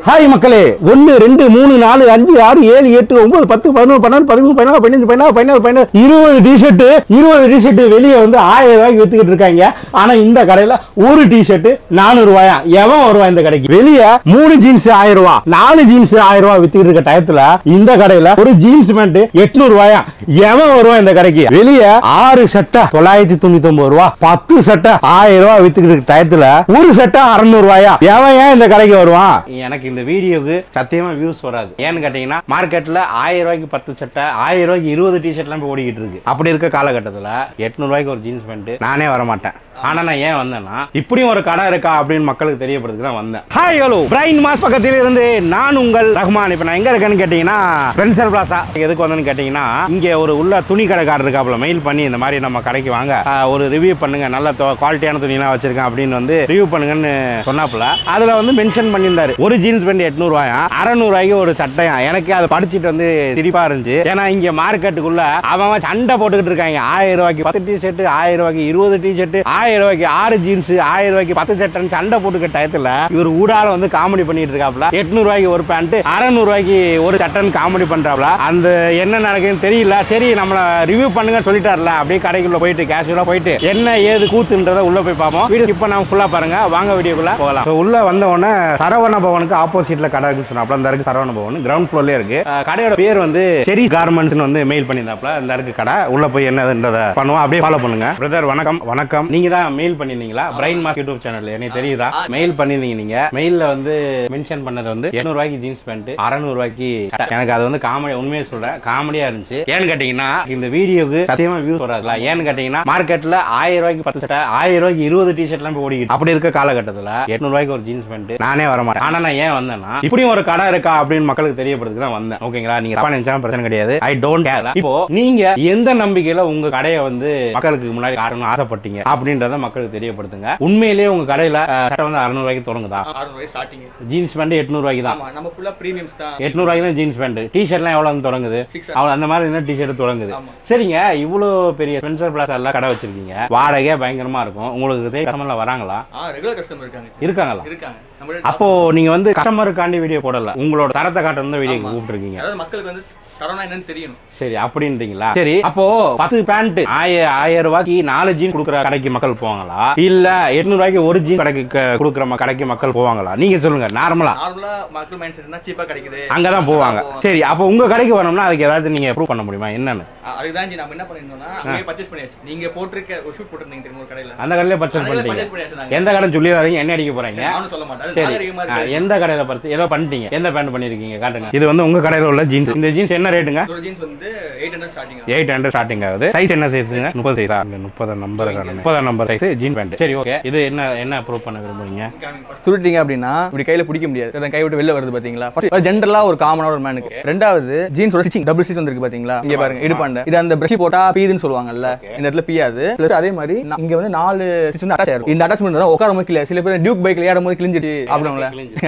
Hi மக்களே ஒன்னு ரெண்டு மூணு நாலு அஞ்சு ஆறு ஏழு எட்டு ஒன்பது பத்து பதினொன்று பன்னெண்டு பதிமூணு பதினாலு பதினஞ்சு பதினாறு பதினாறு பதினாறு இருபது டிஷர்ட் இருபது டிஷர்ட் வெளியே வந்து ஆயிரம் ரூபாய்க்கு வித்துக்கிட்டு இருக்காங்க ஆனா இந்த கடையில ஒரு டிஷர்ட் நானூறு ரூபாயா எவன் வருவான் இந்த கடைக்கு வெளியே மூணு ஜீன்ஸ் ஆயிரம் ரூபாய் நாலு ஜீன்ஸ் ஆயிரம் ரூபாய் வித்துக்கிட்டு இருக்க டயத்துல இந்த கடையில ஒரு ஜீன்ஸ் பேண்ட் எட்நூறு ரூபாயா எவன் வருவான் இந்த கடைக்கு வெளியே ஆறு சட்டை தொள்ளாயிரத்தி தொண்ணூத்தி ஒன்பது ரூபா பத்து சட்டை ஆயிரம் ரூபாய் வித்துக்கிட்டு இருக்க டயத்துல ஒரு சட்டை அறுநூறு ரூபாயா எவன் ஏன் இந்த கடைக்கு வருவான் எனக்கு இந்த வீடியோக்கு சத்தியமா வியூஸ் வராது ஏன்னு கேட்டீங்கன்னா மார்க்கெட்ல ஆயிரம் ரூபாய்க்கு பத்து சட்டை ஆயிரம் ரூபாய்க்கு இருபது டிஷர்ட்லாம் போய் ஓடிக்கிட்டு இருக்கு அப்படி இருக்க காலகட்டத்தில் எட்நூறு ரூபாய்க்கு ஒரு ஜீன்ஸ் பேண்ட் நானே வர மாட்டேன் ஆனா நான் ஏன் வந்தேன்னா இப்படியும் ஒரு கடை இருக்கா அப்படின்னு மக்களுக்கு தெரியப்படுறதுக்கு தான் வந்தேன் ஹாய் ஹலோ பிரைன் மாஸ் பக்கத்தில் இருந்து நான் உங்கள் ரஹ்மான் இப்போ நான் எங்க இருக்கேன்னு கேட்டீங்கன்னா பென்சல் பிளாசா எதுக்கு வந்தேன்னு கேட்டீங்கன்னா இங்க ஒரு உள்ள துணி கடைக்காரர் இருக்காப்புல மெயில் பண்ணி இந்த மாதிரி நம்ம கடைக்கு வாங்க ஆஹ், ஒரு ரிவ்யூ பண்ணுங்க நல்ல குவாலிட்டியான துணிலாம் வச்சிருக்கேன் அப்படின்னு வந்து ரிவ்யூ பண்ணுங்கன்னு சொன்னாப்புல அதுல வந்து மென்ஷன் பண்ணியிருந்தாரு ஒரு ஜீன்ஸ் பேண்ட் எட்நூறுவாயா அறநூறுவாய்க்கு ஒரு சட்டையா எனக்கு அதை படிச்சுட்டு வந்து சிரிப்பா இருந்துச்சு ஏன்னா இங்க மார்க்கெட்டுக்குள்ள அவன் அவன் சண்டை போட்டுக்கிட்டு இருக்காங்க ஆயிரம் ரூபாய்க்கு பத்து டி ஷர்ட் ஆயிரம் ரூபாய்க்கு இருபது டி ஷர்ட் ஆயிரம் ரூபாய்க்கு ஆறு ஜீன்ஸ் ஆயிரம் ரூபாய்க்கு பத்து சட்டைன்னு சண்டை போட்டுக்க டயத்துல இவர் ஊடால வந்து காமெடி பண்ணிட்டு இருக்காப்ல எட்நூறு ரூபாய்க்கு ஒரு பேண்ட் அறநூறு ரூபாய்க்கு ஒரு சட்டைன்னு காமெடி பண்றாப்ல அந்த என்ன நடக்குதுன்னு தெரியல சரி நம்மள ரிவ்யூ பண்ணுங்க சொல்லிட்டார்ல அப்படியே கடைக்குள்ள போயிட்டு கேஷுவலா போயிட்டு என்ன ஏது கூத்துன்றத உள்ள போய் பார்ப்போம் வீடியோ இப்போ நம்ம ஃபுல்லா பாருங்க வாங்க வீடியோக்குள்ள போகலாம் So, உள்ள வந்த உடனே சரவண பவனுக்கு ஆப்போசிட்ல கடை இருக்குன்னு சொன்னாப்ல அந்த இருக்கு சரவண பவன் கிரவுண்ட் ஃப்ளோர்லயே இருக்கு அஹ் கடையோட பேர் வந்து செரி கார்மெண்ட்ஸ்னு வந்து மெயில் பண்ணியிருந்தாப்ல இந்த இருக்கு கடை உள்ள போய் என்னதுன்றத பண்ணுவோம் அப்படியே ஃபாலோ பண்ணுங்க பிரதர் வணக்கம் வணக்கம் நீங்க தான் மெயில் பண்ணிருந்தீங்களா பிரைன் மாஸ் யூடியூப் சேனல் எனக்கு தெரியுதா மெயில் பண்ணிருந்தீங்க நீங்க மெயில்ல வந்து மென்ஷன் பண்ணது வந்து 800 ரூபாய்க்கு ஜீன்ஸ் பேண்ட் அறநூறு ரூபாய்க்கு சட்டை. எனக்கு அது வந்து காமெடி உண்மையை சொல்றேன் காமெடியா இருந்துச்சு ஏன்னு கேட்டீங்கன்னா இந்த வீடியோக்கு சத்தியமா வியூஸ் வராதுல ஏன்னு கேட்டீங்கன்னா மார்க்கெட்ல ஆயிரம் ரூபாய்க்கு பத்து சட்டை ஆயிரம் ரூபாய்க்கு இருபது டிஷர்ட்லாம் போய் ஓடிக்கிட்டு அப்படி இருக்க காலகட்டத்தில் எட்நூறு ரூபாய்க்கு ஒரு ஜீன்ஸ் பேண்ட் நானே வர மாட்டேன் ஆனா நான் ஏன் வந்தேன்னா இப்படியும் ஒரு கடை இருக்கா அப்படின்னு மக்களுக்கு தெரியப்படுறதுக்கு தான் வந்தேன் ஓகேங்களா நீங்க தப்பா நினைச்சாலும் பிரச்சனை கிடையாது ஐ டோன்ட் கேர் இப்போ நீங்க எந்த நம்பிக்கையில உங்க கடையை வந்து மக்களுக்கு முன்னாடி காட்டணும்னு ஆசைப்பட்டீங்க அப்படின்றத மக்களுக்கு தெரியப்படுத்துங்க உண்மையிலேயே உங்க கடையில அஹ், சட்டை வந்து அறுநூறு ரூபாய்க்கு தொடங்குதா அறுநூறு ஸ்டார்டிங் ஜீன்ஸ் பேண்ட் எட்நூறு ரூபாய்க்கு தான் ஆமா நம்ம ஃபுல்லா பிரீமியம்ஸ் தான் எட்நூறு ரூபாய்க்கு தான் ஜீன்ஸ் பேண்ட் டிஷர்ட்லாம் எவ்வளோ வந்து தொடங்குது சிக்ஸ் அவ்வளோ அந்த மாதிரி என்ன டிஷர்ட் தொடங்குது ஆமா சரிங்க இவ்வளோ பெரிய ஸ்பென்சர் பிளாஸ் எல்லாம் கடை வச்சிருக்கீங்க வாடகையே பயங்கரமா இருக்கும் உங்களுக்கு தெரியும் கஸ்டமர்ல வராங்களா ஆ ரெகுலர் கஸ்டமர் இருக்காங்க இருக்காங்களா இருக்காங்க நம்ம அப்போ நீங்க வந்து கஸ்டமருக்காண்டி வீடியோ போடல உங்களோட தரத்தை காட்டணும் வீடியோ ஆமா. கூப்பிட்டுருக்கீங்க அதாவது மக்களுக்கு வந்து தரம்னா என்னன்னு தெரியணும் சரி அப்படின்றீங்களா சரி அப்போ பத்து பேண்ட் ஆயிரம் ஆயிரம் ரூபாய்க்கு நாலு ஜீன் கொடுக்குற கடைக்கு மக்கள் போவாங்களா இல்ல எட்நூறு ரூபாய்க்கு ஒரு ஜீன் கடைக்கு க- கொடுக்குற ம- கடைக்கு மக்கள் போவாங்களா நீங்க சொல்லுங்க நார்மலா நார்மலா மக்கள் மைண்ட் செட்னா சீப்பா கிடைக்குது அங்கதான் போவாங்க சரி அப்போ உங்க கடைக்கு வரணும்னா அதுக்கு ஏதாவது நீங்க ப்ரூவ் பண்ண முடியுமா என்னன்னு அ- அதுதான் ஜி நம்ம என்ன பண்ணிருந்தோம்னா அங்கேயே பர்ச்சேஸ் பண்ணியாச்சு நீங்க போட்டிருக்க ஒரு ஷூட் போட்டிருந்தீங்க தெரியுமா ஒரு கடையில அந்த கடையில பர்ச்சேஸ் கடையில பண்ணிட்டீங்க பர்ச்சேஸ் பண்ணியாச்சு நாங்க எந்த கடை சொல்லி வரீங்க என்ன அடிக்க போறீங்க நானும் சொல்ல மாட்டேன் அது சரி நாகரிகமா ஆ, இருக்கு எந்த கடையில பர்ச்சேஸ் ஏதோ பண்ணிட்டீங்க எந்த பேண்ட் பண்ணிருக்கீங்க காட்டுங்க இது வந்து உங்க கடையில உள்ள ஜீன்ஸ் இந்த ஜீன்ஸ் என்ன ரேட்டுங்க ஒரு ஜீன்ஸ் வந்து eight hundred starting eight hundred starting ஆகுது சைஸ் என்ன சைஸுங்க முப்பது சைஸா இந்த முப்பது நம்பர் முப்பது நம்பர் சைஸ் ஜீன் பேண்ட் சரி ஓகே இது என்ன என்ன ப்ரூவ் பண்ண விரும்புறீங்க துருட்டிங்க அப்படின்னா இப்படி கையில பிடிக்க முடியாது சரி, கை விட்டு வெளில வருது பாத்தீங்களா ஃபர்ஸ்ட் ஜென்ரலா ஒரு காமனா ஒரு மேனுக்கு ரெண்டாவது ஜீன்ஸ் ஸ்டிச்சிங் டபுள் ஸ்டிச் வந்திருக்கு பாத்தீங்களா இங்க பாருங்க இடுப்பாண்ட இது அந்த பிரஷ் போட்டா பீதுன்னு சொல்லுவாங்கல்ல Okay. இந்த இடத்துல பீயாது பிளஸ் அதே மாதிரி நா- இங்க வந்து நாலு ஸ்டிச் வந்து அட்டாச் ஆயிருக்கும் இந்த அட்டாச்மெண்ட் தான் உட்கார போது கிளியர் சில பேர் டியூக் பைக்ல ஏறும் போது கிழிஞ்சிருச்சு அப்படிங்களா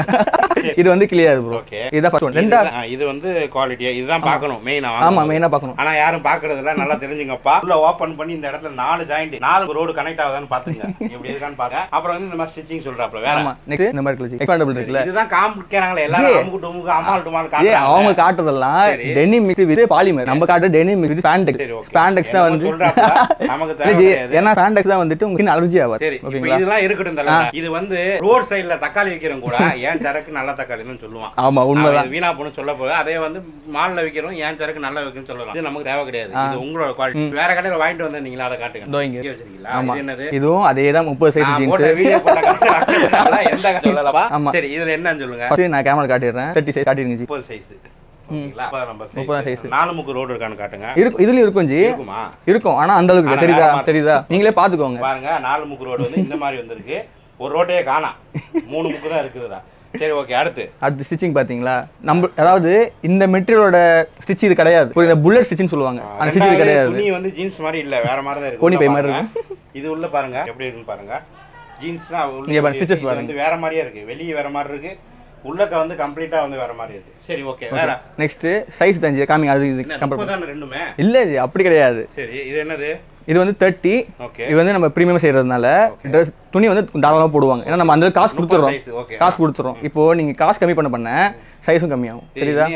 இது வந்து கிளியர் ப்ரோ ஓகே இதுதான் ஃபர்ஸ்ட் ஒன் ரெண்டா இது வந்து குவாலிட்டியா இதுதான் பார்க்கணும் மெயினா ஆமா மெயினா பார்க்கணும் ஆனா யாரும் பாக்குறதுல நல்லா தெரிஞ்சுங்கப்பா உள்ள ஓபன் பண்ணி இந்த இடத்துல நாலு ஜாயிண்ட் நாலு ரோடு கனெக்ட் ஆகுதான்னு பாத்துங்க எப்படி இருக்கான்னு பாக்க அப்புறம் வந்து இந்த மாதிரி ஸ்டிச்சிங் சொல்றாப்ல வேற ஆமா நெக்ஸ்ட் இந்த மாதிரி கிழிச்சு எக்ஸ்பாண்டபிள் இருக்குல்ல இதுதான் காமிக்கிறாங்களே எல்லாரும் அமுக்கு டுமுக்கு அம்மாள் டுமால் ஏ காட்டுறாங்க அவங்க காட்டுறதெல்லாம் சரி. டெனிம் மிக்ஸ் வித் பாலிமர் நம்ம காட்டுற டெனிம் மிக்ஸ் வித் சரி, ஸ்பாண்டெக்ஸ் okay. ஸ்பாண்டெக்ஸ் தான் வந்து என்னமோ சொல்றாப்புல, நமக்கு இல்ல தேவை ஜி, கிடையாது. ஏன்னா ஸ்பாண்டெக்ஸ் தான் வந்துட்டு உங்களுக்கு அலர்ஜி ஆகாது சரி இப்போ ஓகேங்களா இதெல்லாம் இருக்கட்டும் தல இது வந்து ரோட் சைடுல தக்காளி விக்கிறவங்க கூட ஏன் சரக்கு நல்ல தக்காளின்னு சொல்லுவான் ஆமா உண்மைதான் அவன் வீணா போன்னு சொல்ல போது அதே வந்து மால்ல விக்கிறோம் ஏன் சரக்கு நல்லா விற்குன்னு சொல்லலாம் இது நமக்கு தேவை கிடையாது இது உங்களோட குவாலிட்டி வேற கடையில வாங்கிட்டு வந்தீங்களா அதை காட்டுங்க இதோ இங்க. இங்கே வச்சிருக்கீங்களா ஆமா. இது என்னது இதுவும் அதே தான் முப்பது சைஸ் நான் ஜீன்ஸ் போட்ட வீடியோ போட்ட கடையில எந்த கடை சொல்லலப்பா ஆமா. சரி இதுல என்னன்னு சொல்லுங்க ஃபர்ஸ்ட் நான் கேமரா காட்டிடுறேன் தேர்ட்டி சைஸ் காட்டிருங்க ஜி முப்பது சைஸ் நம்பர் முப்பதாம் size. நாலு முக்கு ரோடு இருக்கான்னு காட்டுங்க இருக்கும் இதுலயும் இருக்கும் ஜி இருக்குமா இருக்கும் ஆனா அந்த அளவுக்கு இல்ல. ஆனா தெரியுதா வேற மாதிரி. தெரியுதா நீங்களே பாத்துக்கோங்க பாருங்க நாலு முக்கு ரோடு வந்து இந்த மாதிரி வந்திருக்கு ஒரு ரோட்டையே காணாம் மூணு முக்கு தான் இருக்குதுதா சரி ஓகே அடுத்து அடுத்து ஸ்டிச்சிங் பாத்தீங்களா நம்ம அதாவது இந்த மெட்டீரியலோட ஸ்டிச் இது கிடையாது ஒரு இந்த புல்லட் ஸ்டிச்சிங் சொல்லுவாங்க அந்த ஸ்டிச் இது ரெண்டாவது கிடையாது துணி வந்து ஜீன்ஸ் மாதிரி இல்ல வேற மாதிரி தான் இருக்கு கோணி உள்ள பை மாதிரி பாருங்க. இது உள்ள பாருங்க எப்படி இருக்குன்னு பாருங்க ஜீன்ஸ்னா இங்க பாருங்க, stitches பாருங்க. வந்து வேற மாதிரியே இருக்கு வெளிய வேற மாதிரி இருக்கு உள்ளக்க வந்து கம்ப்ளீட்டா வந்து வேற மாதிரி இருக்கு சரி ஓகே வேற நெக்ஸ்ட் சைஸ் தான் ஜி காமிங்க அது இது என்ன கம்பேர் முப்பதான ரெண்டுமே இல்ல ஜி அப்படி கிடையாது சரி இது என்னது இது வந்து தேர்ட்டி ஓகே இது வந்து நம்ம ப்ரீமியம் செய்யறதுனால ட்ரெஸ் துணி வந்து தாராளமாக போடுவாங்க ஏன்னா நம்ம அந்த அளவுக்கு காசு கொடுத்துறோம் size, okay. காசு கொடுத்துறோம் இப்போ நீங்க காசு கம்மி பண்ண பண்ண சைஸும் கம்மியாகும் தெரியுதா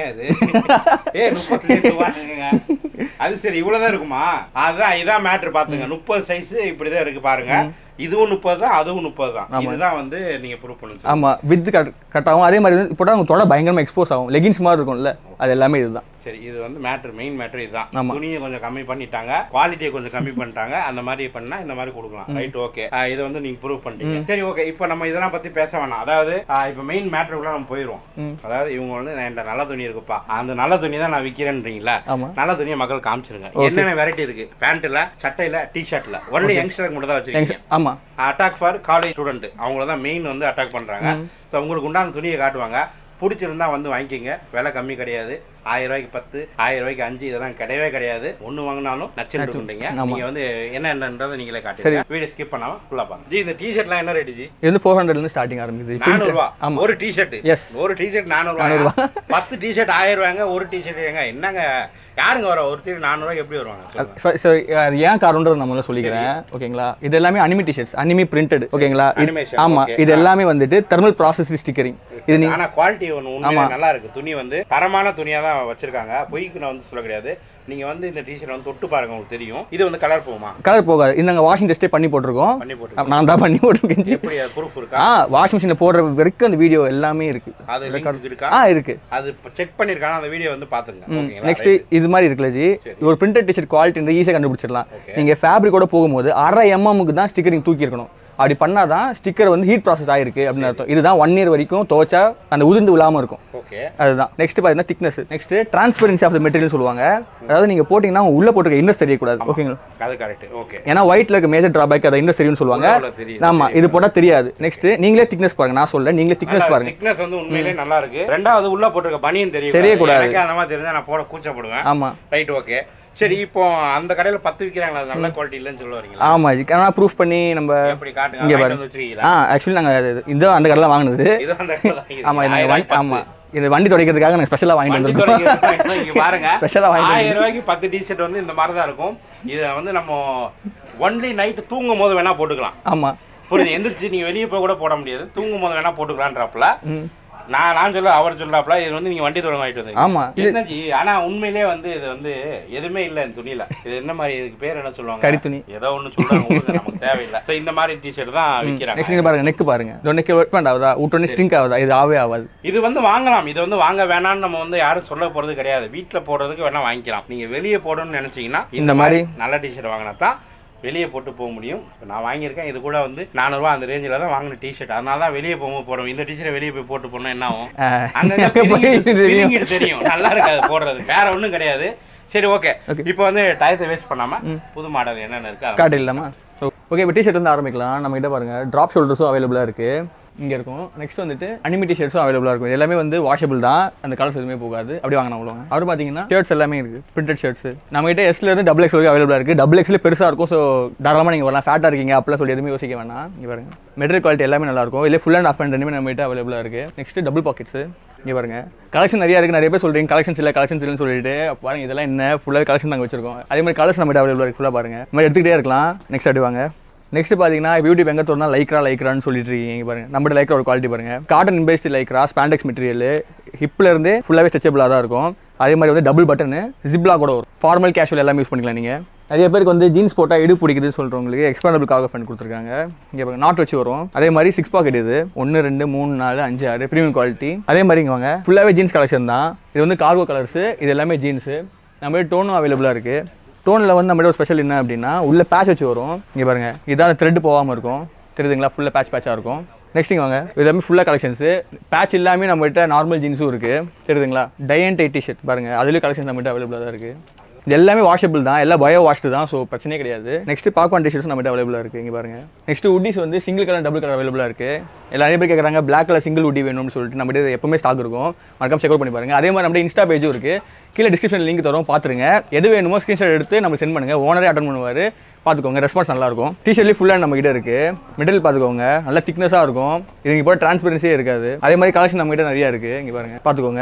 ஏ முப்பது size வாங்குங்க. அது சரி இவ்வளவுதான் இருக்குமா அதான் இதான் மேட்ரு பாத்துங்க முப்பது சைஸ் இப்படிதான் இருக்கு பாருங்க இதுவும் முப்பது தான் அதுவும் முப்பது தான் இதுதான் வந்து நீங்க ப்ரூவ் பண்ணுங்க ஆமா வித் கட் கட் ஆகும் அதே மாதிரி வந்து போட்டால் உங்க தொட பயங்கரமா எக்ஸ்போஸ் ஆகும் லெகின்ஸ் மாதிரி இருக்கும்ல அது எல்லாமே இதுதான் சரி இது வந்து மேட்ரு மெயின் மேட்ரு இதுதான் ஆமா. துணியை கொஞ்சம் கம்மி பண்ணிட்டாங்க குவாலிட்டியை கொஞ்சம் கம்மி பண்ணிட்டாங்க அந்த மாதிரி பண்ணா இந்த மாதிரி கொடுக்கலாம் ரைட் ஓகே இதை வந்து நீங்க ப்ரூவ் பண்ணிட்டீங்க சரி ஓகே இப்போ நம்ம இதெல்லாம் பத்தி பேச வேணாம் அதாவது ஆஹ் இப்போ மெயின் மேட்ருக்குள்ள நம்ம போயிடுவோம் ம். அதாவது இவங்க வந்து நான் என்கிட்ட நல்ல துணி இருக்குப்பா அந்த நல்ல துணி தான் நான் விற்கிறேன்றீங்களா ஆமா நல்ல துணியை மக்கள் காமிச்சிருங்க என்னென்ன வெரைட்டி இருக்கு பேண்ட்ல சட்டையில டி ஷர்ட்ல ஒன்லி யங்ஸ்டருக்கு மட்டும் தான் வச்சிருக்கீங்க Thanks. ஆமா அட்டாக் ஃபார் காலேஜ் ஸ்டூடெண்ட் அவங்கள தான் மெயின் வந்து அட்டாக் பண்றாங்க ஸோ உங்களுக்கு உண்டான துணியை காட்டுவாங்க பிடிச்சிருந்தா வந்து வாங்கிக்கோங்க விலை கம்மி கிடையாது ஆயிரம் ரூபாய்க்கு பத்து ஆயிரம் ரூபாய்க்கு அஞ்சு இதெல்லாம் கிடையவே கிடையாது ஒண்ணு வாங்கினாலும் நச்சுன்னு இருக்குன்றீங்க ஆமா. நீங்க வந்து என்ன என்னன்றதை நீங்களே காட்டுங்க வீடியோ ஸ்கிப் பண்ணாம ஃபுல்லா பாருங்க ஜி இந்த டி ஷர்ட்லாம் என்ன ரேட்டு ஜி இது வந்து ஃபோர் ஹண்ட்ரட்லேருந்து ஸ்டார்டிங் ஆரம்பிக்குது நானூறு ரூபா ஆமா ஒரு டி ஷர்ட் Yes. ஒரு டி ஷர்ட் நானூறு ரூபா பத்து டி ஷர்ட் ஆயிரம் ரூபாங்க ஒரு டி ஷர்ட் ஏங்க என்னங்க யாருங்க வர ஒரு டி நானூறு ரூபாய்க்கு எப்படி வருவாங்க சொல்லுங்க. சரி, சரி அது ஏன் காரணம்ன்றது நம்ம முதல்ல சொல்லிக்கிறேன் ஓகேங்களா இது எல்லாமே அனிமி டிஷர்ட்ஸ் அனிமி பிரிண்டட் ஓகேங்களா இது- Animation, ஆமா okay. இது எல்லாமே வந்துட்டு தெர்மல் ப்ராசஸ் ஸ்டிக்கரிங் இது நீங்க ஆனா குவாலிட்டி ஒன்று உண்மையா நல்லா இருக்கு துணி வந்து தரமான துணியா தான் வச்சிருக்காங்க பொய்க்கு நான் வந்து சொல்ல கிடையாது நீங்க வந்து இந்த டிஷர்ட் வந்து தொட்டு பாருங்க உங்களுக்கு தெரியும் இது வந்து கலர் போகுமா கலர் போகாது இது நாங்கள் வாஷிங் டெஸ்ட்டே பண்ணி போட்டிருக்கோம் பண்ணி போட்டு நான் தான் பண்ணி போட்டிருக்கேன் ஜி. எப்படி அது ப்ரூஃப் இருக்கா ஆ வாஷிங் மிஷினில் போடுற வரைக்கும் அந்த வீடியோ எல்லாமே இருக்கு அது லிங்க் இருக்கா ஆ இருக்கு அது செக் பண்ணிருக்காங்க அந்த வீடியோ வந்து பாத்துங்க ஓகேங்களா நெக்ஸ்ட் இது மாதிரி இருக்குல்ல ஜி ஒரு பிரிண்டட் டிஷர்ட் குவாலிட்டி ஈஸியாக கண்டுபிடிச்சிடலாம் Okay. நீங்க ஃபேப்ரிக்கோட போகும்போது அரை எம்எம்முக்கு தான் ஸ்டிக்கரிங் தூக்கி இருக்கணும் அப்படி பண்ணாதான் ஸ்டிக்கர் வந்து ஹீட் ப்ராசஸ் ஆயிருக்கு அப்படின்னு அர்த்தம் இதுதான் ஒன் இயர் வரைக்கும் துவைச்சா அந்த உதிர்ந்து விழாம இருக்கும் ஓகே அதுதான் நெக்ஸ்ட் பார்த்தீங்கன்னா thickness next transparency of the material சொல்லுவாங்க அதாவது நீங்க போட்டிங்கன்னா உள்ள போட்டிருக்க இன்னஸ் தெரியக்கூடாது ஓகேங்களா அது கரெக்ட் ஓகே ஏன்னா ஒயிட்ல இருக்க மேஜர் டிராபேக் அதை இன்னஸ் தெரியும்னு சொல்லுவாங்க உள்ள உள்ள தெரியுது, ஆமா இது போட்டா தெரியாது நெக்ஸ்ட் நீங்களே திக்னஸ் பாருங்க நான் சொல்ல நீங்களே திக்னஸ் பாருங்க திக்னஸ் வந்து உண்மையிலே நல்லா இருக்கு ரெண்டாவது உள்ள போட்டிருக்க பனியன் தெரியும் தெரியக்கூடாது. எனக்கு அந்த மாதிரி தெரிஞ்சா நான் போட கூச்சப்படுவேன் ஆமா ரைட் ஓகே சரி இப்போ அந்த கடையில பத்து விக்கிறாங்களா அது நல்ல குவாலிட்டி இல்லைன்னு சொல்ல வரீங்களா ஆமா ஜி ஆனால் ப்ரூஃப் பண்ணி நம்ம எப்படி காட்டுங்க இங்க வாங்கிட்டு பாருங்க. வந்து வச்சிருக்கீங்களா ஆ ஆக்சுவலி நாங்கள் இந்த அந்த கடையில் வாங்கினது இது அந்த இடத்துல வாங்கிருக்கீங்க. ஆமா இது ஆயிரம் வண்டி ரூபாய்க்கு ஆமா இது வண்டி துடைக்கிறதுக்காக நாங்கள் ஸ்பெஷலாக வாங்கிட்டு வண்டி வந்திருக்கோம் தொடங்கி இங்க பாருங்க ஸ்பெஷலாக வாங்கிட்டு ஆயிரம் ரூபாய்க்கு பத்து டிஷர்ட் வந்து இந்த மாதிரி தான் இருக்கும் இதை வந்து நம்ம ஒன்லி நைட்டு தூங்கும் போது வேணா போட்டுக்கலாம் ஆமா புரியுது எந்திரிச்சு நீங்க வெளியே போய் கூட போட முடியாது தூங்கும் போது வேணா போட்டுக்கலான்றப்பல ம் நான் நான் சொல்ல அவர் சொல்றாப்ல இது வந்து நீங்க வண்டி தொடங்க வாங்கிட்டு வந்தீங்க ஆமா இது என்னஜி ஆனா உண்மையிலே வந்து இது வந்து எதுவுமே இல்ல இந்த துணியில இது என்ன மாதிரி இதுக்கு பேர் என்ன சொல்லுவாங்க கரித்துணி. ஏதோ ஒண்ணு சொல்றாங்க உங்களுக்கு நமக்கு தேவையில்லை சோ இந்த மாதிரி டிஷர்ட் தான் விக்கிறாங்க நெக்ஸ்ட் நீங்கள் பாருங்க நெக் பாருங்க இதோ நெக் ஒர்க் பண்ண ஆகுதா விட்டோன்னே ஸ்டிங்க் ஆகுதா இது ஆவே ஆகாது இது வந்து வாங்கலாம் இது வந்து வாங்க வேணாம்னு நம்ம வந்து யாரும் சொல்ல போறது கிடையாது வீட்ல போடுறதுக்கு வேணா வாங்கிக்கலாம் நீங்க வெளியே போடணும்னு நினைச்சீங்கன்னா இந்த மாதிரி நல்ல டிஷர்ட் வாங்கினா தான் வெளியே போட்டு போக முடியும் இப்ப நான் வாங்கியிருக்கேன் இது கூட வந்து நானூறுபா அந்த ரேஞ்சில் தான் வாங்கின டிஷர்ட் அதனால தான் வெளியே போகும்போது போடுவோம் இந்த டிஷர்ட் வெளியே போய் போட்டு போனா என்ன ஆகும் ஆஹ், அங்க போய் பிரிங்கிட்டு- தெரியும். பிரிங்கிட்டு தெரியும் நல்லா இருக்காது போடுறது வேற ஒண்ணும் கிடையாது சரி ஓகே Okay. இப்போ வந்து டயத்தை வேஸ்ட் பண்ணாம புது மாடல் என்னென்ன இருக்கு அதை காட்டு இல்லாமா ஓகே இப்போ டிஷர்ட் வந்து ஆரம்பிக்கலாம் நம்ம கிட்ட பாருங்க ட்ராப் ஷோல்டர்ஸும் அவைலபிளாக இருக்கு இங்க இருக்கும் நெக்ஸ்ட் வந்துட்டு அனிமி டிஷர்ட்ஸும் அவைலபிளாக இருக்கும் இது எல்லாமே வந்து வாஷபிள் தான் அந்த கலர்ஸ் எதுவுமே போகாது அப்படி வாங்கினா அவ்வளோ அவர் பார்த்தீங்கன்னா ஷர்ட்ஸ் எல்லாமே இருக்கு பிரிண்டட் ஷர்ட்ஸ் நம்ம கிட்ட எஸ்ல இருந்து டபுள் எக்ஸ் வரைக்கும் அவைலபிளாக இருக்கு டபுள் எக்ஸ்ல பெருசா இருக்கும் ஸோ தாராளமாக நீங்க வரலாம் ஃபேட்டாக இருக்கீங்க அப்படிலாம் சொல்லி எதுவுமே யோசிக்க வேணாம் இங்க பாருங்க மெட்டீரியல் குவாலிட்டி எல்லாமே நல்லா இருக்கும் இல்லை ஃபுல் அண்ட் ஆஃப் அண்ட் ரெண்டுமே நம்ம கிட்ட அவைலபிளாக இருக்கு நெக்ஸ்ட் டபுள் பாக்கெட்ஸ் இங்க பாருங்க கலெக்ஷன் நிறைய இருக்கு நிறைய பேர் சொல்றீங்க கலெக்ஷன்ஸ் இல்லை கலெக்ஷன்ஸ் இல்லைன்னு சொல்லிட்டு பாருங்க இதெல்லாம் என்ன ஃபுல்லாக கலெக்ஷன் நாங்கள் வச்சிருக்கோம் அதே மாதிரி கலர்ஸ் நம்ம அவைலபிளாக இருக்கு ஃபுல்லாக பாருங்க இந்த மாதிரி எடுத்துக்கிட்டே இருக்கலாம் நெக்ஸ்ட் அடுவாங்க நெக்ஸ்ட் பார்த்தீங்கன்னா பியூட்டி எங்கே தோணுனா லைக்ரா லைக்ரான்னு சொல்லிட்டு இருக்கீங்க பாருங்க நம்ம லைக்ரா ஒரு குவாலிட்டி பாருங்க காட்டன் இன்பேஸ்ட் லைக்ரா ஸ்பாண்டெக்ஸ் மெட்டீரியல் ஹிப்ல இருந்து ஃபுல்லாகவே ஸ்ட்ரெச்சபிளாக தான் இருக்கும் அதே மாதிரி வந்து டபுள் பட்டனு ஜிப்லா கூட வரும் ஃபார்மல் கேஷுவல் எல்லாமே யூஸ் பண்ணிக்கலாம் நீங்கள் நிறைய பேருக்கு வந்து ஜீன்ஸ் போட்டால் இடு பிடிக்குதுன்னு சொல்கிறவங்களுக்கு எக்ஸ்பாண்டபிள் காக ஃபண்ட் கொடுத்துருக்காங்க இங்கே பாருங்க நாட் வச்சு வரும் அதே மாதிரி சிக்ஸ் பாக்கெட் இது ஒன்று ரெண்டு மூணு நாலு அஞ்சு ஆறு ப்ரீமியம் குவாலிட்டி அதே மாதிரி இங்கே வாங்க ஃபுல்லாகவே ஜீன்ஸ் கலெக்ஷன் தான் இது வந்து கார்கோ கலர்ஸ் இது எல்லாமே ஜீன்ஸு நம்ம டோனும் அவைலபிளாக இருக்குது டோனில் வந்து நம்மளோட ஸ்பெஷல் என்ன அப்படின்னா உள்ள பேட்ச் வச்சு வரும் இங்கே பாருங்க இதான் த்ரெட் போகாமல் இருக்கும் தெரியுதுங்களா ஃபுல்லாக பேட்ச் பேட்சாக இருக்கும் நெக்ஸ்ட் இங்கே வாங்க இது எல்லாமே ஃபுல்லாக கலெக்ஷன்ஸு பேட்ச் இல்லாமல் நம்மகிட்ட நார்மல் ஜீன்ஸும் இருக்குது தெரியுதுங்களா டை அண்ட் டைட் டிஷர்ட் பாருங்க அதுலேயும் கலெக்ஷன் நம்மகிட்ட அவைலபிளாக தான் இருக்குது இது எல்லாமே வாஷபிள் தான் எல்லாம் பயோ வாஷ்டு தான் ஸோ பிரச்சனையே கிடையாது நெக்ஸ்ட் பாக்வான் டிஷர்ட்ஸ் நம்மகிட்ட அவைலபிளாக இருக்குது இங்கே பாருங்க நெக்ஸ்ட் உட்டிஸ் வந்து சிங்கிள் கலர் டபுள் கலர் அவைலபிளாக இருக்குது எல்லா நிறைய பேர் கேட்குறாங்க பிளாக் கலர் சிங்கிள் உட்டி வேணும்னு சொல்லிட்டு நம்மகிட்ட எப்பவுமே ஸ்டாக் இருக்கும் மறக்காம செக் அவுட் பண்ணி பாருங்க அதே மாதிரி நம்ம இன்ஸ்டா பேஜும் இருக்குது கீழே டிஸ்கிரிப்ஷன் லிங்க் தரும் பார்த்துருங்க எது வேணுமோ ஸ்க்ரீன்ஷாட் எடுத்து நம்ம சென்ட் பண்ணுங்க ஓனரே அட்டன் பண்ணுவார் பார்த்துக்கோங்க ரெஸ்பான்ஸ் நல்லா இருக்கும் டிஷர்ட்லேயும் ஃபுல்லாக நம்ம கிட்ட இருக்கு மெட்டீரியல் பார்த்துக்கோங்க நல்லா திக்னஸாக இருக்கும் இது இங்கே போய் டிரான்ஸ்பரன்சியே இருக்காது அதே மாதிரி கலெக்ஷன் நம்ம கிட்ட நிறைய இருக்கு இங்கே பாருங்க பார்த்துக்கோங்க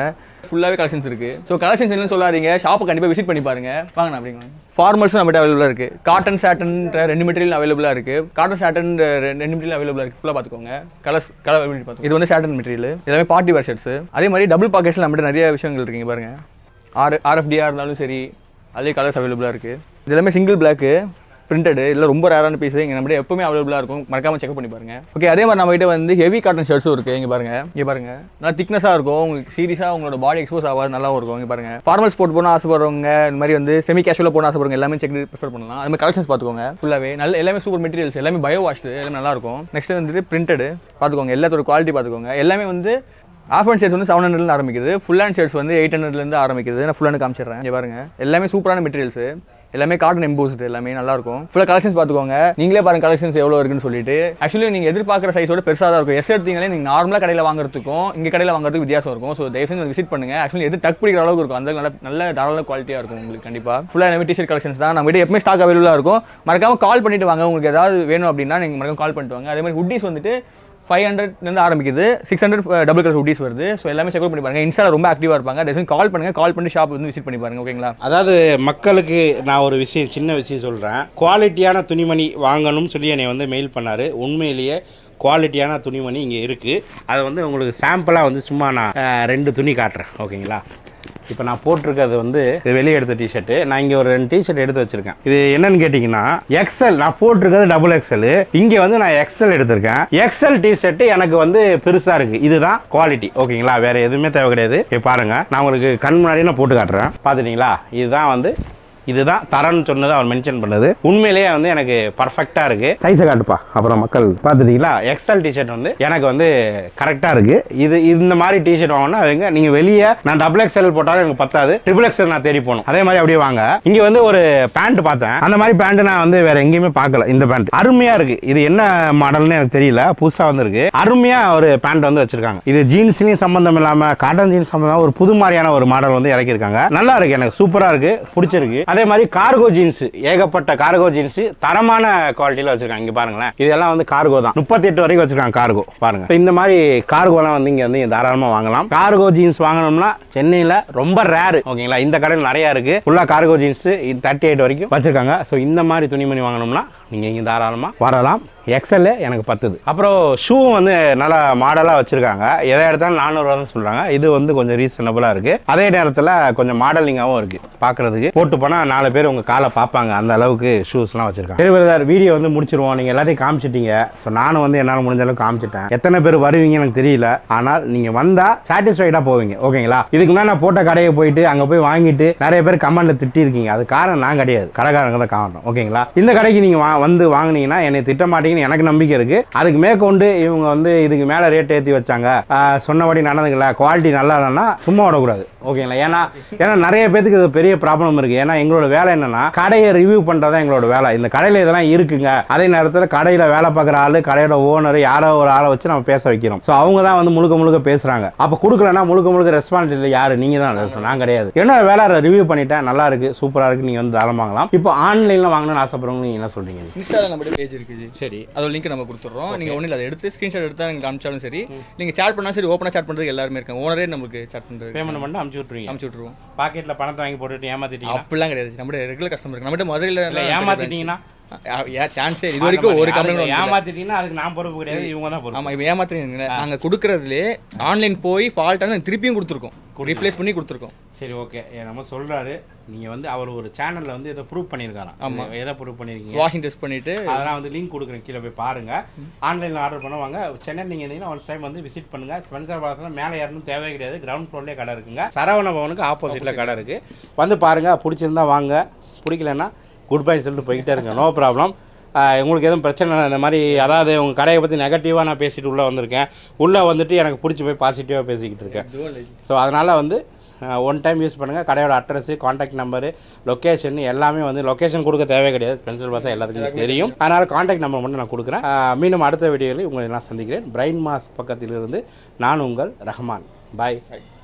ஃபுல்லாகவே கலெக்ஷன்ஸ் இருக்குது ஸோ கலெக்ஷன்ஸ் என்னன்னு சொல்லாதீங்க ஷாப்பை கண்டிப்பாக விசிட் பண்ணி பாருங்க வாங்க அப்படிங்க ஃபார்மல்ஸும் நம்மகிட்ட அவைலபிளாக இருக்குது காட்டன் சாட்டன்ற ரெண்டு மெட்டீரியல் அவைலபிளாக இருக்குது காட்டன் சாட்டன் ரெண்டு மெட்டீரியல் அவைலபிளாக இருக்குது ஃபுல்லாக பார்த்துக்கோங்க கலர்ஸ் கலர் அவைலபிலிட்டி பார்த்துக்கோங்க இது வந்து சாட்டன் மெட்டீரியல் எல்லாமே பார்ட்டி வேர் ஷர்ட்ஸ் அதே மாதிரி டபுள் பாக்கெட்ஸில் நம்மகிட்ட நிறைய விஷயங்கள் இருக்குங்க பாருங்க ஆர் ஆர்எஃப்டியாக இருந்தாலும் சரி அதே கலர்ஸ் அவைலபிளாக இருக்குது இது எல்லாமே சிங்கிள் பிளாக்கு பிரிண்டட் இல்லை ரொம்ப ரேரான பீஸ் இங்கே நம்ம எப்பவுமே அவைலபிளாக இருக்கும் மறக்காம செக் பண்ணி பாருங்க ஓகே அதே மாதிரி நம்ம கிட்ட வந்து ஹெவி காட்டன் ஷர்ட்ஸும் இருக்குது இங்கே பாருங்க இங்கே பாருங்க நல்லா திக்னஸாக இருக்கும் உங்களுக்கு சீரியஸாக உங்களோட பாடி எக்ஸ்போஸ் ஆகாது நல்லாவும் இருக்கும் இங்கே பாருங்க ஃபார்மல் ஸ்போர்ட் போகணும் ஆசைப்படுறவங்க இந்த மாதிரி வந்து செமி கேஷுவலாக போகணும் ஆசைப்படுறவங்க எல்லாமே செக் ப்ரிஃபர் பண்ணலாம் அது மாதிரி கலெக்ஷன்ஸ் பார்த்துக்கோங்க ஃபுல்லாகவே நல்ல எல்லாமே சூப்பர் மெட்டீரியல்ஸ் எல்லாமே பயோ வாஷ்டு எல்லாமே நல்லா இருக்கும் நெக்ஸ்ட் வந்துட்டு பிரிண்டட் பார்த்துக்கோங்க எல்லாத்தோட குவாலிட்டி பார்த்துக்கோங்க எல்லாமே வந்து ஆஃப் ஹேண்ட் ஷர்ட்ஸ் வந்து செவன் ஹண்ட்ரட்ல ஆரம்பிக்குது ஃபுல் ஹேண்ட் ஷர்ட்ஸ் வந்து எயிட் ஹண்ட்ரட்லேருந்து ஆரம்பிக்குது நான் ஃபுல் ஹேண்ட் காமிச்சிடுறேன் இங்கே பாருங்க எல்லாமே சூப்பரான மெட்டீரியல்ஸ் எல்லாமே காட்டன் எம்போஸ்டு எல்லாமே நல்லா இருக்கும் ஃபுல்லாக கலெக்ஷன்ஸ் பார்த்துக்கோங்க நீங்களே பாருங்க கலெக்ஷன்ஸ் எவ்வளோ இருக்குன்னு சொல்லிட்டு ஆக்சுவலி நீங்கள் எதிர்பார்க்குற சைஸோட பெருசாக தான் இருக்கும் எஸ் எடுத்தீங்களே நீங்கள் நார்மலாக கடையில் வாங்குறதுக்கும் இங்கே கடையில் வாங்குறதுக்கு வித்தியாசம் இருக்கும் ஸோ தயவு செஞ்சு விசிட் பண்ணுங்க ஆக்சுவலி எது டக் பிடிக்கிற அளவுக்கு இருக்கும் அந்த நல்ல நல்ல தாராள குவாலிட்டியாக இருக்கும் உங்களுக்கு கண்டிப்பாக ஃபுல்லாக எல்லாமே டிஷர்ட் கலெக்ஷன்ஸ் தான் நம்ம கிட்ட எப்பவுமே ஸ்டாக் அவைலபிளாக இருக்கும் மறக்காம கால் பண்ணிட்டு வாங்க உங்களுக்கு ஏதாவது வேணும் அப்படின்னா நீங்கள் மறக்காம கால் பண்ணிட்டு வாங்க அதே மாதிரி ஹுட்டிஸ் வந்துட்டு ஃபைவ் ஹண்ட்ரட்லேருந்து ஆரம்பிக்குது six hundred double colour hoodies வருது ஸோ எல்லாமே செக் பண்ணி பாருங்க இன்ஸ்டால ரொம்ப ஆக்டிவாக இருப்பாங்க டெசின் கால் பண்ணுங்க கால் பண்ணி ஷாப் வந்து விசிட் பண்ணி பாருங்க ஓகேங்களா அதாவது மக்களுக்கு நான் ஒரு விஷயம் சின்ன விஷயம் சொல்கிறேன் குவாலிட்டியான துணிமணி வாங்கணும்னு சொல்லி என்னை வந்து மெயில் பண்ணார் உண்மையிலேயே குவாலிட்டியான துணிமணி இங்கே இருக்குது அதை வந்து உங்களுக்கு சாம்பிளாக வந்து சும்மா நான் அஹ், ரெண்டு துணி காட்டுறேன் ஓகேங்களா இப்போ நான் போட்டிருக்கிறது வந்து இது வெளியே எடுத்த டிஷர்ட்டு நான் இங்கே ஒரு ரெண்டு டிஷர்ட் எடுத்து வச்சிருக்கேன் இது என்னன்னு கேட்டிங்கன்னா எக்ஸல் நான் போட்டிருக்கிறது டபுள் எக்ஸல் இங்கே வந்து நான் எக்ஸல் எடுத்திருக்கேன் எக்ஸல் டிஷர்ட் எனக்கு வந்து பெருசாக இருக்குது இதுதான் குவாலிட்டி ஓகேங்களா வேற எதுவுமே தேவை கிடையாது இப்போ பாருங்க நான் உங்களுக்கு கண் முன்னாடியே நான் போட்டு காட்டுறேன் பார்த்துட்டீங்களா இதுதான் வந்து இதுதான் தரம்னு சொன்னது அவர் மென்ஷன் பண்ணது உண்மையிலேயே வந்து எனக்கு பர்ஃபெக்டாக இருக்கு சைஸை காட்டுப்பா அப்புறம் மக்கள் பார்த்துட்டீங்களா எக்ஸல் டிஷர்ட் வந்து எனக்கு வந்து கரெக்டாக இருக்கு இது இந்த மாதிரி டிஷர்ட் வாங்கினா அதுங்க நீங்கள் வெளியே நான் டபுள் எக்ஸ்எல் போட்டாலும் எனக்கு பத்தாது ட்ரிபிள் எக்ஸ்எல் நான் தேடி போகணும் அதே மாதிரி அப்படியே வாங்க இங்கே வந்து ஒரு பேண்ட் பார்த்தேன் அந்த மாதிரி பேண்ட் நான் வந்து வேற எங்கேயுமே பார்க்கல இந்த பேண்ட் அருமையா இருக்கு இது என்ன மாடல்னு எனக்கு தெரியல புதுசா வந்திருக்கு அருமையா ஒரு பேண்ட் வந்து வச்சிருக்காங்க இது ஜீன்ஸ்லயும் சம்பந்தம் இல்லாம காட்டன் ஜீன்ஸ் சம்பந்தம் ஒரு புது மாதிரியான ஒரு மாடல் வந்து இறக்கியிருக்காங்க நல்லா இருக்கு எனக்கு சூப்பரா இருக்கு பிடிச்சிருக்கு அதே மாதிரி கார்கோ ஜீன்ஸ் ஏகப்பட்ட கார்கோ ஜீன்ஸ் தரமான குவாலிட்டியில வச்சிருக்காங்க இங்க பாருங்களேன் இதெல்லாம் வந்து கார்கோ தான் முப்பத்தி எட்டு வரைக்கும் வச்சிருக்காங்க கார்கோ பாருங்க இப்ப இந்த மாதிரி கார்கோலாம் வந்து இங்க வந்து தாராளமா வாங்கலாம் கார்கோ ஜீன்ஸ் வாங்கணும்னா சென்னையில ரொம்ப ரேர் ஓகேங்களா இந்த கடையில் நிறைய இருக்கு ஃபுல்லா கார்கோ ஜீன்ஸ் தேர்ட்டி எயிட் வரைக்கும் வச்சிருக்காங்க ஸோ இந்த மாதிரி துணிமணி வாங்கணும்னா நீங்க இங்க தாராளமா வரலாம் எக்ஸல் எனக்கு பத்துது அப்புறம் ஷூவும் வந்து நல்லா மாடலாக வச்சிருக்காங்க எதை எடுத்தாலும் நானூறுவா தான் சொல்றாங்க இது வந்து கொஞ்சம் ரீசனபிளாக இருக்கு அதே நேரத்தில் கொஞ்சம் மாடலிங்காகவும் இருக்கு பார்க்கறதுக்கு போட்டு போனால் நாலு பேர் உங்க காலை பார்ப்பாங்க அந்த அளவுக்கு ஷூஸ்லாம் வச்சிருக்காங்க சரி பிரதர் வீடியோ வந்து முடிச்சிருவோம் நீங்க எல்லாத்தையும் காமிச்சிட்டீங்க ஸோ நானும் வந்து என்னால் முடிஞ்ச அளவுக்கு காமிச்சிட்டேன் எத்தனை பேர் வருவீங்க எனக்கு தெரியல ஆனால் நீங்க வந்தா சாட்டிஸ்ஃபைடாக போவீங்க ஓகேங்களா இதுக்கு முன்னாடி நான் போட்ட கடையை போயிட்டு அங்கே போய் வாங்கிட்டு நிறைய பேர் கமெண்ட்ல திட்டி இருக்கீங்க அது காரணம் நான் கிடையாது கடைக்காரங்க தான் காரணம் ஓகேங்களா இந்த கடைக்கு நீங்க வா- வந்து வாங்குனீங்கன்னா என்னை திட்ட மாட்டீங்கன்னு எனக்கு நம்பிக்கை இருக்கு அதுக்கு மேற்கொண்டு இவங்க வந்து இதுக்கு மேல ரேட் ஏற்றி வச்சாங்க ஆஹ் சொன்னபடி நடந்துக்கல குவாலிட்டி நல்லா இல்லைன்னா சும்மா விடக்கூடாது ஓகேங்களா ஏன்னா ஏன்னா நிறைய பேத்துக்கு இது பெரிய ப்ராப்ளம் இருக்கு ஏன்னா எங்களோட வேலை என்னன்னா கடையை ரிவ்யூ பண்றதா எங்களோட வேலை இந்த கடையில இதெல்லாம் இருக்குங்க அதே நேரத்தில் கடையில வேலை பார்க்குற ஆளு கடையோட ஓனர் யாரோ ஒரு ஆளை வச்சு நம்ம பேச வைக்கிறோம் ஸோ அவங்க தான் வந்து முழுக்க முழுக்க பேசுறாங்க அப்போ கொடுக்கலன்னா முழுக்க முழுக்க ரெஸ்பான்சிபிலிட்டி யாரு நீங்க தான் இருக்கணும். நான் கிடையாது என்ன வேலை ரிவ்யூ பண்ணிட்டேன் நல்லா இருக்கு சூப்பரா இருக்கு நீங்க வந்து தாராளமா வாங்கலாம் இப்போ ஆன்லைன்ல வாங்கணும்னு ஆசைப்படுறவங்க நீங்க என்ன சொல்றீங்க இன்ஸ்டாவில் நம்ம பேஜ் இருக்குது சரி அதோட லிங்க் நம்ம கொடுத்துட்றோம் நீங்கள் ஒன்றும் இல்லை அதை எடுத்து ஸ்க்ரீன்ஷாட் எடுத்து நீங்கள் காமிச்சாலும் சரி நீங்கள் சேட் பண்ணாலும் சரி ஓப்பனாக சேட் பண்ணுறதுக்கு எல்லாருமே இருக்காங்க ஓனரே நமக்கு சேட் பண்ணுறது பேமெண்ட் பண்ணிட்டு அமுச்சு விட்டுருவீங்க அமுச்சு விட்ருவோம் பாக்கெட்ல பணத்தை வாங்கி போட்டுட்டு ஏமாத்திட்டீங்க அப்படிலாம் கிடையாது நம்ம ரெகுலர் கஸ்டமர் இருக்கு நம்மகிட்ட மதுரையில் இல்ல ஏமாத்திட்டீங்கன்னா ஏன் சான்ஸே இது வரைக்கும் ஒரு கம்பெனி ஏமாத்திட்டீங்கன்னா அதுக்கு நான் பொறுப்பு கிடையாது இவங்க தான் பொறுப்பு ஆமாம் இப்போ ஏமாத்துறீங்க நாங்கள் கொடுக்குறதுலே ஆன்லைன் போய் ஃபால்ட்டான திருப்பியும் கொடுத்துருக்கோம் ரீப்ளேஸ் பண்ணி கொடுத்துருக்கோம் சரி ஓகே நம்ம சொல்றாரு நீங்க வந்து அவர் ஒரு சேனல்ல வந்து இதை ப்ரூவ் பண்ணியிருக்காராம் ஆமா. இதை எதை ப்ரூவ் பண்ணியிருக்கீங்க வாஷிங் டெஸ்ட் பண்ணிட்டு அதெல்லாம் வந்து லிங்க் கொடுக்குறேன் கீழே போய் பாருங்க ஆன்லைனில் ஆர்டர் பண்ணுவாங்க சென்னை நீங்கள் இருந்தீங்கன்னா ஒன் டைம் வந்து விசிட் பண்ணுங்க ஸ்பென்சர் பாலத்தில் மேலே ஏறணும் தேவையே கிடையாது கிரவுண்ட் ஃப்ளோர்லேயே கடை இருக்குங்க சரவண பவனுக்கு ஆப்போசிட்டில் கடை இருக்கு வந்து பாருங்க பிடிச்சிருந்தா வாங்க பிடிக்கலன்னா குட் பை சொல்லிட்டு போய்கிட்டே இருங்க நோ ப்ராப்ளம் உங்களுக்கு எதுவும் பிரச்சனை இல்லை இந்த மாதிரி அதாவது உங்கள் கடையை பற்றி நெகட்டிவாக நான் பேசிட்டு உள்ளே வந்திருக்கேன் உள்ளே வந்துட்டு எனக்கு பிடிச்சி போய் பாசிட்டிவாக பேசிக்கிட்டு இருக்கேன் ஸோ அதனால் வந்து ஒன் டைம் யூஸ் பண்ணுங்கள் கடையோட அட்ரஸ் காண்டாக்ட் நம்பரு லொக்கேஷன் எல்லாமே வந்து லொக்கேஷன் கொடுக்க தேவை கிடையாது பென்சில் பாஸாக எல்லாத்துக்கும் தெரியும் அதனால் காண்டாக்ட் நம்பர் மட்டும் நான் கொடுக்குறேன் அஹ், மீண்டும் அடுத்த வீடியோவில் உங்களை நான் சந்திக்கிறேன் பிரைன் மாஸ் பக்கத்திலிருந்து நான் உங்கள் ரஹ்மான் பாய்